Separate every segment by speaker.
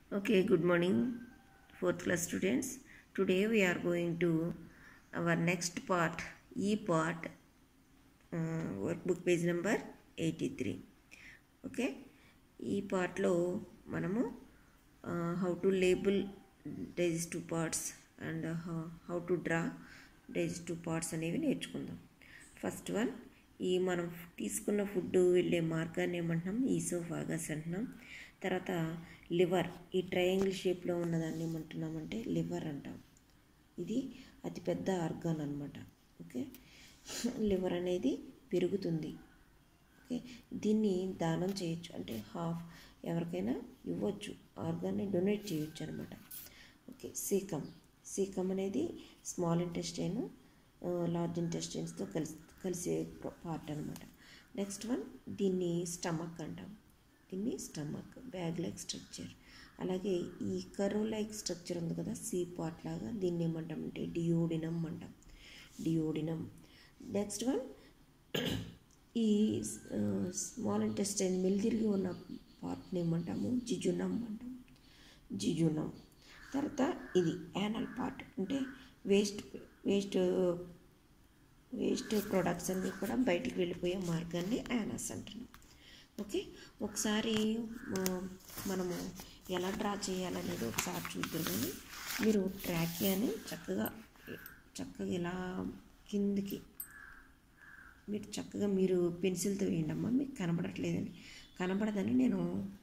Speaker 1: Okay, good morning, fourth class students. Today we are going to our next part, E part, uh, workbook page number 83. Okay ఈ పార్ట్లో మనము how to label these two parts and how to draw these two parts అనేవి నేర్చుకుందాం first one ఈ మనం తీసుకున్న food వెళ్ళే మార్గాన్ని ఏమంటున్నాం ఈసోఫాగస్ అంటున్నాం తర్వాత లివర్ ఈ ట్రయాంగిల్ షేప్లో ఉన్నదాన్ని ఏమంటున్నామంటే లివర్ అంటాం ఇది అతిపెద్ద ఆర్గాన్ అనమాట ఓకే లివర్ అనేది పెరుగుతుంది ఓకే దీన్ని దానం చేయొచ్చు అంటే హాఫ్ ఎవరికైనా ఇవ్వచ్చు ఆర్గాన్ని డొనేట్ చేయొచ్చు అనమాట ఓకే సీకమ్ సీకమ్ అనేది స్మాల్ ఇంటెస్టైన్ లార్జ్ ఇంటెస్టైన్స్తో కలిసి కలిసే పార్ట్ అనమాట నెక్స్ట్ వన్ దీన్ని స్టమక్ అంటాం దీన్ని స్టమక్ బ్యాగ్ లైక్ స్ట్రక్చర్ అలాగే ఈ కర్వ్ లైక్ స్ట్రక్చర్ ఉంది కదా సీ పార్ట్ లాగా దీన్ని ఏమంటామంటే డియోడినం అంటాం డియోడినం నెక్స్ట్ వన్ ఈ స్మాల్ ఇంటెస్టైన్ మెలితిరిగి ఉన్న పార్ట్ని ఏమంటాము జిజునం అంటాం జిజునం తర్వాత ఇది యానల్ పార్ట్ అంటే వేస్ట్ వేస్ట్ వేస్ట్ ప్రొడక్ట్స్ అన్నీ కూడా బయటికి వెళ్ళిపోయే మార్గాన్ని యానస్ అంటున్నాం ఓకే ఒకసారి మనము ఎలా డ్రా చేయాలనేది ఒకసారి చూద్దాం కానీ మీరు ట్రాక్ అని చక్కగా చక్కగా ఇలా కిందికి మీరు చక్కగా మీరు పెన్సిల్తో వేయండి అమ్మా మీకు కనబడట్లేదని కనబడదని నేను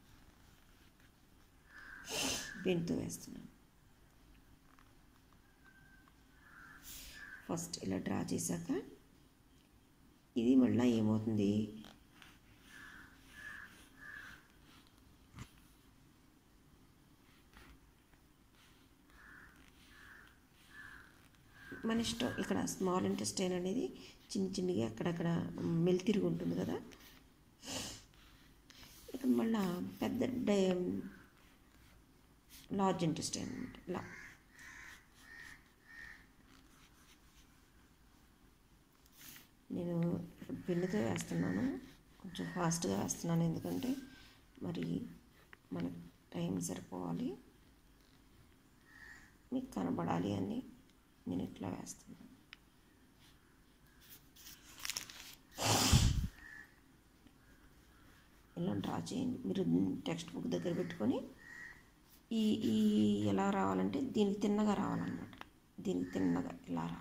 Speaker 1: పెన్తో వేస్తున్నాను ఫస్ట్ ఇలా డ్రా చేశాక ఇది మళ్ళీ ఏమవుతుంది మన ఇష్టం ఇక్కడ స్మాల్ ఇంటెస్టైన్ అనేది చిన్న చిన్నగా అక్కడక్కడ మెలితిరిగి ఉంటుంది కదా ఇక్కడ మళ్ళా పెద్ద డై లార్జ్ ఇంటెస్టైన్ అనమాట ఇలా నేను పెన్నుతో వేస్తున్నాను కొంచెం ఫాస్ట్గా వేస్తున్నాను ఎందుకంటే మరి మనకు టైం సరిపోవాలి మీకు కనబడాలి అని నేను ఇట్లా వేస్తున్నాను ఇలా డ్రా చేయండి మీరు టెక్స్ట్ బుక్ దగ్గర పెట్టుకొని ఈ ఈ ఎలా రావాలంటే దీనికి తిన్నగా రావాలన్నమాట దీనికి తిన్నగా ఇలా రావాలి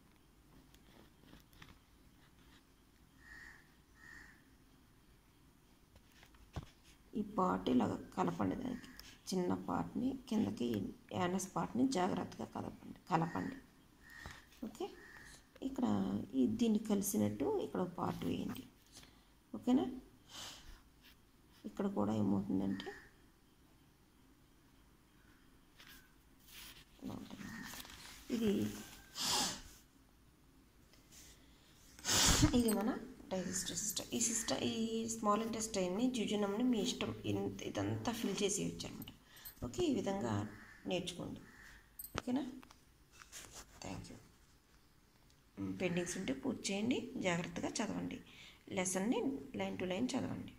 Speaker 1: ఈ పార్ట్ ఇలాగ కలపండి దానికి చిన్న పార్ట్ని కిందకి యానస్ పార్ట్ని జాగ్రత్తగా కలపండి కలపండి ఓకే ఇక్కడ ఈ దీన్ని కలిసినట్టు ఇక్కడ పార్ట్ వేయండి ఓకేనా ఇక్కడ కూడా ఏమవుతుందంటే ఇది ఇది మన డైజెస్టివ్ సిస్టమ్ ఈ సిస్టమ్ ఈ స్మాల్ ఇంటెస్టైన్ని జుజునంని మీ ఇష్టం ఇదంతా ఫిల్ చేసి అనమాట ఓకే ఈ విధంగా నేర్చుకోండి ఓకేనా థ్యాంక్ యూ పెండింగ్స్ ఉంటే పూర్తి చేయండి జాగ్రత్తగా చదవండి లెసన్ని లైన్ టు లైన్ చదవండి